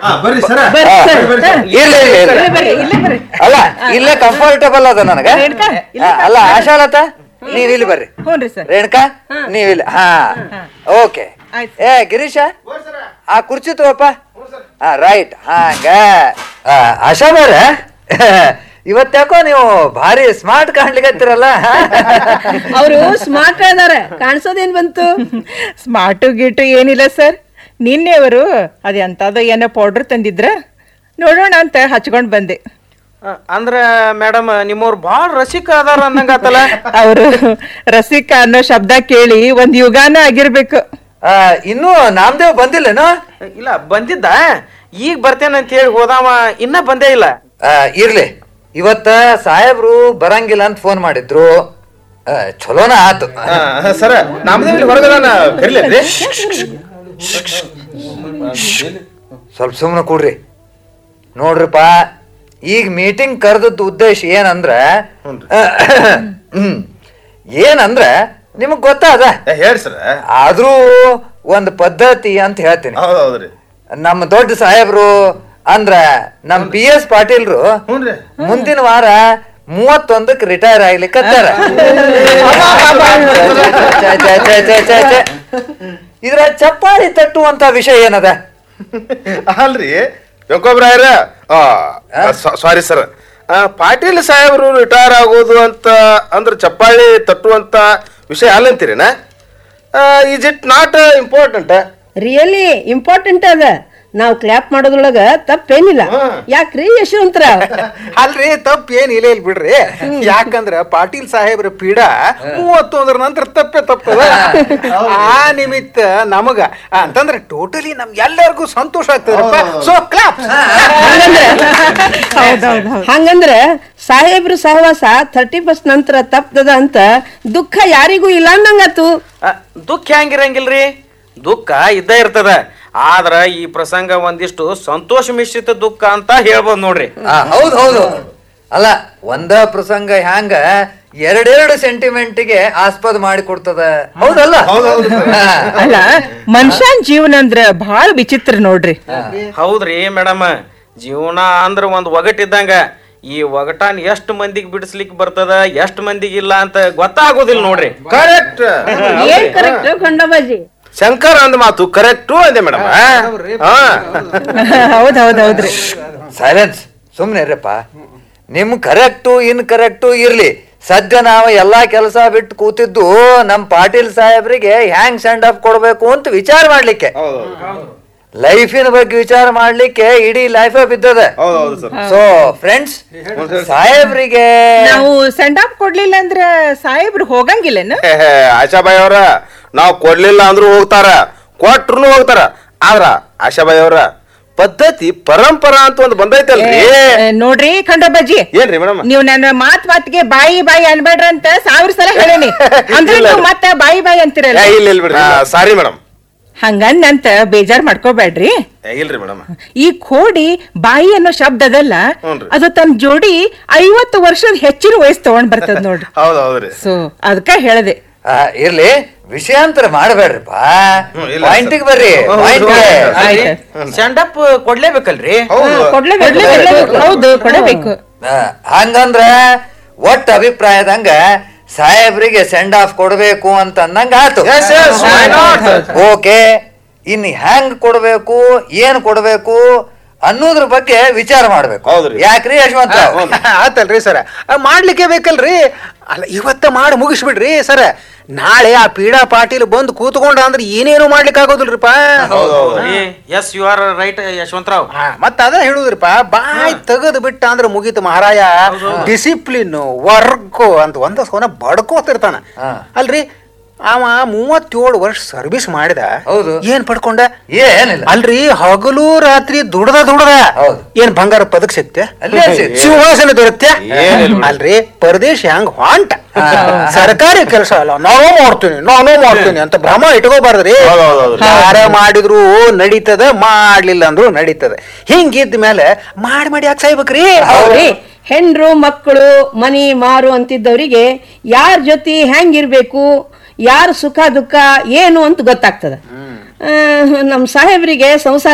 ಬರ್ರಿ ಸರ ಬರ್ರಿ ಹಾ. ಸರ್ ಬರ್ರಿ, ಹಾ. ಇರ್ಲಿ ಇರ್ಲಿ ಇಲ್ಲೇ ಇರ್ಲಿ ಬರ್ರಿ ಇಲ್ಲೇ ಬರ್ರಿ ಅಲ್ಲ ಇಲ್ಲೇ ಕಂಫರ್ಟಬಲ್ ಅದ ನನಗ ರೇಣುಕಾ, ಇಲ್ಲೇ ಹಾ, ಅಲ್ಲ ಆಶಾಲತ ನೀವ್ ಇಲ್ಲಿ ಬರ್ರಿ ಹ್ಞೂನ್ರಿ ಸರ್ ರೇಣುಕಾ ನೀವ್ ಇಲ್ಲಿ ಹಾ ಓಕೆ ಆಯ್ತು. ಏ ಗಿರೀಶ ಆ ಕುರ್ಚಿ ತಗೋಪ್ಪ ಹಾ ರೈಟ್ ಹಂಗ ಆ, ಆಶಾ ಬೇರೆ ಇವತ್ತ್ಯಾಕೋ ನೀವು ಭಾರಿ ಸ್ಮಾರ್ಟ್ ಕಾಣ್ಲಿಕತ್ತೀರಲ್ಲ ಅವರು ಸ್ಮಾರ್ಟ್ ಇದಾರೆ ಕಾಣಿಸೋದೇನ್ ಬಂತು ಸ್ಮಾರ್ಟು ಗೀಟು ಏನಿಲ್ಲ ಸರ್ ನಿನ್ನೆವರು ಅದು ಎಂಥದ್ದು ಏನೋ ಪೌಡ್ರ್ ತಂದಿದ್ರ ನೋಡೋಣ ಅಂತ ಹಚ್ಕೊಂಡು ಬಂದೆ ಅಂದ್ರ ಮೇಡಮ್ ನಿಮ್ಮವ್ರು ಭಾಳ ರಸಿಕ ಅದಾರ ಅನ್ನಂಗಾತಲ್ಲ ಅವರು ರಸಿಕ ಅನ್ನೋ ಶಬ್ದ ಕೇಳಿ ಒಂದ್ ಯುಗಾನ ಆಗಿರ್ಬೇಕು ಆ, ಇನ್ನೂ ನಾಮದೇವ್ ಬಂದಿಲ್ಲೇನೋ ಇಲ್ಲ ಬಂದಿದ್ದ ಈಗ ಬರ್ತೇನೆ ಅಂತ ಹೇಳಿ ಹೋದಾವ ಇನ್ನ ಬಂದೇ ಇಲ್ಲ ಆ, ಇರ್ಲಿ ಇವತ್ತ ಸಾಹೇಬ್ರು ಬರಂಗಿಲ್ಲ ಅಂತ ಫೋನ್ ಮಾಡಿದ್ರು ಆ, ಚಲೋನ ಆತು ಸರ ನಮ್ದೇ ಹೊರಗದಾನ ಕರಿಲೇನ್ರಿ ಸ್ವಲ್ಪ ಸುಮ್ಮನೆ ಕೂಡ್ರಿ ನೋಡ್ರಿಪ್ಪ ಈಗ ಮೀಟಿಂಗ್ ಕರೆದದ್ದು ಉದ್ದೇಶ ಏನಂದ್ರ ಹ್ಮ್ ಏನಂದ್ರ ನಿಮಗ್ ಗೊತ್ತಾದ ಏ, ಹೇಳ್ರಿ ಸರ ಆದ್ರೂ ಒಂದ್ ಪದ್ಧತಿ ಅಂತ ಹೇಳ್ತೀನಿ ಹೌದ್ ಹೌದ್ರಿ ನಮ್ಮ ದೊಡ್ಡ ಸಾಹೇಬ್ರು ಅಂದ್ರ ನಮ್ ಪಿ ಎಸ್ ಪಾಟೀಲ್ರು ಹ್ಞೂನ್ರಿ ಮುಂದಿನ ವಾರ ಮೂವತ್ತೊಂದಕ್ಕೆ ರಿಟೈರ್ ಆಗ್ಲಿಕ್ಕತ್ತಾರ ಛೆ, ಛೆ, ಛೆ, ಛೆ, ಛೆ, ಛೆ. ಇದ್ರ ಚಪ್ಪಾಳಿ ತಟ್ಟುವಂತ ವಿಷಯ ಏನದ ಅಲ್ರಿ ವೆಂಕೋಬ್ರಾಯರ ಸಾರಿ ಸರ್ ಪಾಟೀಲ್ ಸಾಹೇಬ್ರು ರಿಟೈರ್ ಆಗೋದು ಅಂತ ಅಂದ್ರೆ ಚಪ್ಪಾಳಿ ತಟ್ಟುವಂತ ವಿಷಯ ಅಲ್ಲಂತೀರಿನ is it not important really important ಅದ ನಾವು ಕ್ಲಾಪ್ ಮಾಡೋದ್ರೊಳಗ ತಪ್ಪೇನಿಲ್ಲ ಯಾಕ್ರಿ ಯಶವಂತರ ಅಲ್ರಿ ತಪ್ಪು ಏನ್ ಇಲ್ಲ ಇಲ್ಲ ಬಿಡ್ರಿ ಯಾಕಂದ್ರ ಪಾಟೀಲ್ ಸಾಹೇಬ್ರ ಪೀಡ ಮೂವತ್ತೊಂದರ ನಂತರ ತಪ್ಪೆ ತಪ್ಪದ ಆ ನಿಮಿತ್ತ ನಮಗ ಅಂತಂದ್ರೆ ಟೋಟಲಿ ನಮ್ ಎಲ್ಲರಿಗೂ ಸಂತೋಷ ಆಗ್ತದ್ರಪ್ಪ ಸೊ ಕ್ಲಾಪ್ ಹಂಗಂದ್ರ ಸಾಹೇಬ್ರು ಸಹವಾಸ ಥರ್ಟಿ ಫಸ್ಟ್ ನಂತರ ತಪ್ಪದ ಅಂತ ದುಃಖ ಯಾರಿಗೂ ಇಲ್ಲ ಅನ್ನಂಗಾತು ಆ, ದುಃಖ ಹೆಂಗಿರಂಗಿಲ್ರಿ ದುಃಖ ಇದ್ದ ಇರ್ತದ ಆದ್ರ ಈ ಪ್ರಸಂಗ ಒಂದಿಷ್ಟು ಸಂತೋಷ ಮಿಶ್ರಿತ ದುಃಖ ಅಂತ ಹೇಳ್ಬೋದು ನೋಡ್ರಿ ಆ, ಹೌದ್ ಹೌದು ಅಲ್ಲ ಒಂದ ಪ್ರಸಂಗ ಹ್ಯಾಂಗ ಎರಡೆರಡು ಸೆಂಟಿಮೆಂಟ್ಗೆ ಆಸ್ಪದ ಮಾಡಿ ಕೊಡ್ತದ ಹೌದಲ್ಲ ಹಾ. ಅಲ್ಲ ಮನುಷ್ಯನ್ ಜೀವನ ಅಂದ್ರ ಬಹಳ ವಿಚಿತ್ರ ನೋಡ್ರಿ ಹೌದ್ರಿ ಮೇಡಮ್ ಜೀವನ ಅಂದ್ರ ಒಂದ್ ಒಗಟಿದ್ದಂಗ ಈ ಒಗಟಾನ್ ಎಷ್ಟ್ ಮಂದಿಗೆ ಬಿಡಿಸ್ಲಿಕ್ಕೆ ಬರ್ತದ ಎಷ್ಟ್ ಮಂದಿಗೆ ಇಲ್ಲ ಅಂತ ಗೊತ್ತಾಗೋದಿಲ್ಲ ನೋಡ್ರಿ ಕರೆಕ್ಟ್ ಏನ್ ಕರೆಕ್ಟ್ ಖಂಡಬಾಜಿ ಶಂಕರ್ ಅಂದ ಮಾತು ಕರೆಕ್ಟು ಅಂದೆ ಮೇಡಮ್ ಹೌದ್ ಹೌದ್ ಹೌದ್ರಿ ಸೈಲೆನ್ಸ್ ಸುಮ್ನೆ ಇರಪ್ಪ ನಿಮ್ ಕರೆಕ್ಟು ಇನ್ ಕರೆಕ್ಟು ಇರ್ಲಿ ಸದ್ಯ ನಾವು ಎಲ್ಲಾ ಕೆಲಸ ಬಿಟ್ಟು ಕೂತಿದ್ದು ನಮ್ ಪಾಟೀಲ್ ಸಾಹೇಬ್ರಿಗೆ ಹ್ಯಾಂಗ್ ಸೆಂಡ್ ಆಫ್ ಕೊಡ್ಬೇಕು ಅಂತ ವಿಚಾರ ಮಾಡ್ಲಿಕ್ಕೆ ಲೈಫಿನ ಬಗ್ಗೆ ವಿಚಾರ ಮಾಡ್ಲಿಕ್ಕೆ ಇಡೀ ಲೈಫ್ ಬಿದ್ದದ ಹೌದೌದು ಸರ್ ಸೊ ಫ್ರೆಂಡ್ಸ್ ಸಾಹೇಬ್ರಿಗೆ ನಾವು ಸೆಂಡ್ ಆಫ್ ಕೊಡ್ಲಿಲ್ಲ ಅಂದ್ರ ಸಾಹೇಬ್ರು ಹೋಗಂಗಿಲ್ಲೇನು ಆಶಾಬಾಯಿ ಅವ್ರ ನಾವು ಕೊಡ್ಲಿಲ್ಲ ಅಂದ್ರೂ ಹೋಗ್ತಾರ ಕೊಟ್ರು ಹೋಗ್ತಾರ ಆದ್ರ ಆಶಾಬಾಯಿ ಅವ್ರ ಪದ್ಧತಿ ಪರಂಪರಾ ಅಂತ ಒಂದು ಬಂದೈತಲ್ರಿ ಏ, ನೋಡ್ರಿ ಖಂಡೋಬಾಜಿ ಏನ್ರಿ ಮೇಡಮ್ ನೀವು ನನ್ನ ಮಾತ್ ಮಾತಿಗೆ ಬಾಯಿ ಬಾಯಿ ಅನ್ಬೇಡ್ರ ಅಂತ ಸಾವಿರ ಸಲ ಹೇಳೇನಿ ಅಂದ್ರೆ ಇಲ್ಲ. ನೀವು ಮತ್ತೆ ಬಾಯಿ ಬಾಯಿ ಅಂತಿರಲ್ಲ ಇಲ್ಲ ಇಲ್ಲ ಬಿಡ್ರಿ ಸಾರಿ ಮೇಡಮ್ ಹಂಗಂದಂತ ಬೇಜಾರ್ ಮಾಡ್ಕೋಬೇಡ್ರಿ ಇಲ್ರಿ ಮೇಡಮ್ ಈ ಕೋಡಿ ಬಾಯಿ ಅನ್ನೋ ಶಬ್ದ ಅದಲ್ಲ ಹ್ಞೂನ್ರಿ. ಅದು ತನ್ನ ಜೋಡಿ ಐವತ್ತು ವರ್ಷದ ಹೆಚ್ಚಿನ ವಯಸ್ಸು ತಗೊಂಡ್ ಬರ್ತದ ನೋಡ್ರಿ ಹೌದ್ ಹೌದ್ರಿ ಸೊ ಅದಕ್ಕ ಹೇಳ್ದೆ ಆ, ಇರ್ಲಿ ವಿಷಯಾಂತರ ಮಾಡಬೇಡ್ರಿಪ್ಪ ಹ್ಮ್, ಇಲ್ಲ ಪಾಯಿಂಟಿಗೆ ಬರ್ರಿ ಹೌದು, ಪಾಯಿಂಟ್ಗೆ ಹೌದು. ಆಯ್ತು ಸ್ಟ್ಯಾಂಡ್ ಅಪ್ ಕೊಡ್ಲೇಬೇಕಲ್ರಿ ಹೌದು ಕೊಡ್ಲೇಬೇಕು ಕೊಡ್ಲೇಬೇಕು. ಹೌದು ಕೊಡಬೇಕು ಆ, ಹಂಗಂದ್ರ ಒಟ್ಟ ಅಭಿಪ್ರಾಯದಂಗ ಸಾಹೇಬ್ರಿಗೆ ಸೆಂಡ್ ಆಫ್ ಕೊಡ್ಬೇಕು ಅಂತ ಅನ್ನಂಗ ಆತು Yes, yes, why not? Okay ಇನ್ ಹೆಂಗ್ ಕೊಡ್ಬೇಕು ಏನ್ ಕೊಡ್ಬೇಕು ಅನ್ನೋದ್ರ ಬಗ್ಗೆ ವಿಚಾರ ಮಾಡ್ಬೇಕು ಹೌದ್ರಿ. ಯಾಕ್ರಿ ಯಶವಂತ ಆತಲ್ರಿ ಸರ ಮಾಡ್ಲಿಕ್ಕೆ ಬೇಕಲ್ರಿ ಅಲ್ಲ ಇವತ್ತ ಮಾಡಿ ಮುಗಿಸ್ಬಿಡ್ರಿ ಸರ ನಾಳೆ ಆ ಪೀಡಾ ಪಾಟೀಲ್ ಬಂದು ಕೂತ್ಕೊಂಡ ಅಂದ್ರೆ ಏನೇನು ಮಾಡ್ಲಿಕ್ಕೆ ಆಗೋದಿಲ್ರಿಪ್ಪ yes you are right Yashwantrao ಹಾ, ಮತ್ತ ಅದ ಹೇಳುದ್ರಿಪ್ಪ ಬಾಯ್ ತೆಗೆದು ಬಿಟ್ಟ ಅಂದ್ರೆ ಮುಗೀತು ಮಹಾರಾಯ ಡಿಸಿಪ್ಲಿನ್ ವರ್ಕ್ ಅಂತ ಒಂದ ಸೋನ ಬಡ್ಕೋತಿರ್ತಾನ ಅಲ್ರಿ ಅವ ಮೂವತ್ತೇಳು ವರ್ಷ ಸರ್ವಿಸ್ ಮಾಡಿದ ಹೌದು. ಏನ್ ಪಡ್ಕೊಂಡ ಏನಿಲ್ಲ ಅಲ್ರಿ ಹಗಲು ರಾತ್ರಿ ದುಡ್ದ ದುಡ್ದ ಹೌದು. ಏನ್ ಬಂಗಾರ ಪದಕ್ ಸಿಕ್ತೆ ಅಲ್ಲೇ ಸಿಕ್ತೆ. ಸಿಂಹಾಸನ ದೊರಕ್ತೆ ಏನಿಲ್ಲ ಬಿಡಿ. ಅಲ್ರಿ ಪರದೇಶ ಹಂಗ ಹೊಂಟ ಸರ್ಕಾರಿ ಕೆಲಸ ಅಲ್ಲ ನಾನೂ ಮಾಡ್ತೀನಿ ನಾನೂ ಮಾಡ್ತೀನಿ ಅಂತ ಭ್ರಮ ಇಟ್ಕೋಬಾರ್ದ್ರಿ ಹೌದು, ಹೌದು, ಹೌದು. ಯಾರ ಮಾಡಿದ್ರು ನಡೀತದ ಮಾಡ್ಲಿಲ್ಲ ಅಂದ್ರು ನಡೀತದ ಹಿಂಗಿದ್ದ ಮೇಲೆ ಮಾಡಿ ಮಾಡಿ ಯಾಕೆ ಸಾಯ್ಬೇಕ್ರಿ ಹೌದ್ರಿ ಹೆಣ್ರು ಮಕ್ಕಳು ಮನಿ ಮಾರು ಅಂತಿದ್ದವರಿಗೆ ಯಾರ ಜೊತೆ ಹೆಂಗಿರ್ಬೇಕು ಯಾರ ಸುಖ ದುಃಖ ಏನು ಅಂತ ಗೊತ್ತಾಗ್ತದ ಆ, ನಮ್ ಸಾಹೇಬ್ರಿಗೆ ಸಂಸಾರ